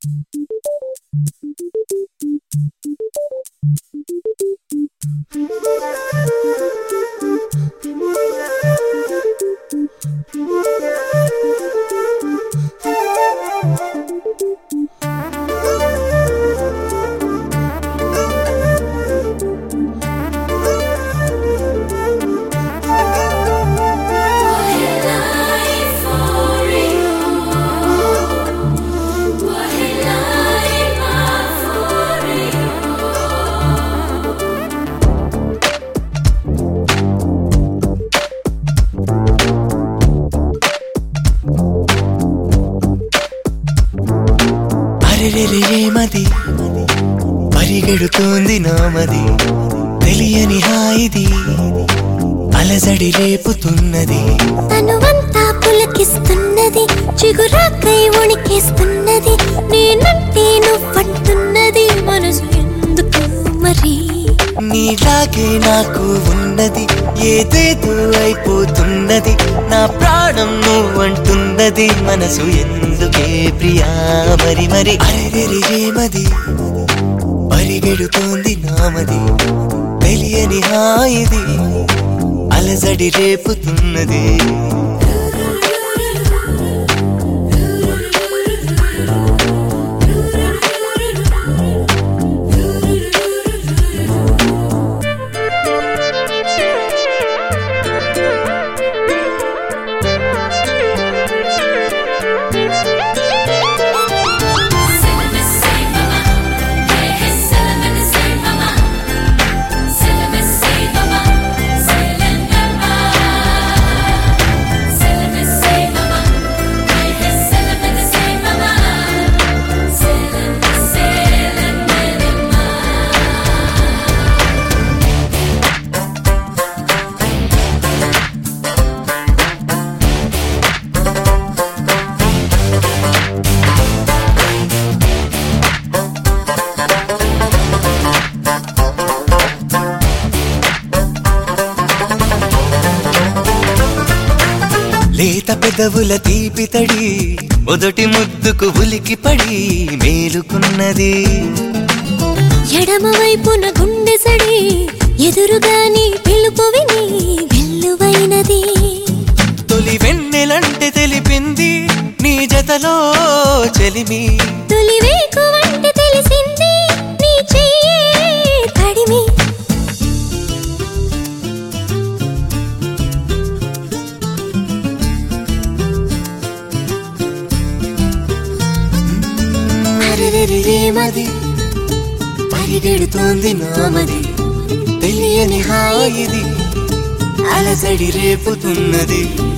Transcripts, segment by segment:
అరెరెరె ఏమది పరిగెడుతోంది నామది తెలియని హాయిది అలజడి రేపుతున్నది తనువంతా పులకిస్తున్నది చిగురాకై ఉణికేస్తున్నది నేనంటే నువ్వంటున్నది మనసు ఎందుకు మరి నీలాగే నాకు ఉన్నది ఏదేదో అయిపోతున్నది నా ప్రాణం నువ్వంటున్నది మనసు ఎందుకే ప్రియా మరి మరి అరెరెరె ఏమది పరిగెడుతోంది నామది తెలియని హాయిది అలజడి రేపుతున్నది లేత పెదవుల తీపితడి మొదటి ముద్దుకు ఉలికి పడి మేలుకున్నది ఎడమ వైపున గుండె సడి ఎదురుగా నీ పిలుపు విని వెల్లువైనది తొలి వెన్నెలంటే తెలిపింది నీ జతలో చెలిమి తొలి వేకువంటే తెలిసింది నీ చెయ్యే తడిమి అరెరెరేమది పరిగెడుతోంది నామది తెలియని హాయిది అలసడి రేపుతున్నది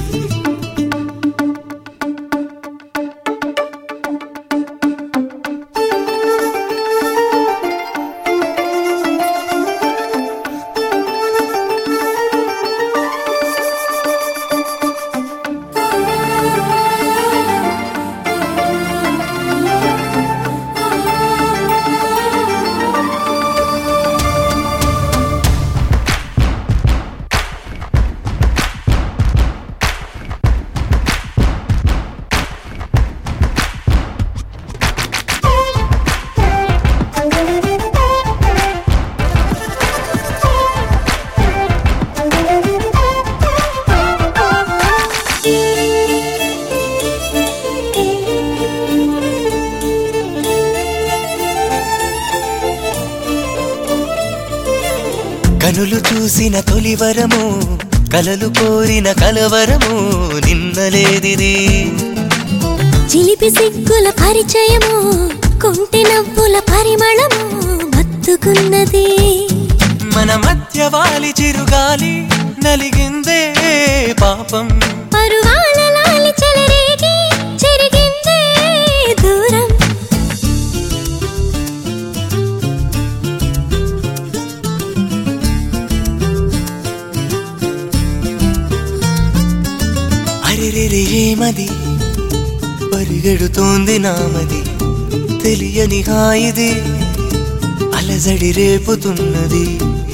కనులు చూసిన తొలివరము కలలు కోరిన కలవరము నిన్నలేదిది చిలిపి సిగ్గుల పరిచయము కొంటె నవ్వుల పరిమళము మత్తుకున్నది మన మధ్య వాలి చిరుగాలి నలిగిందే పాపం పరువాల లాలి చెలరేగి చెరిగిందే దూరం అరెరెరే ఏమది పరిగెడుతోంది నామది తెలియని హాయిది అలజడి రేపుతున్నది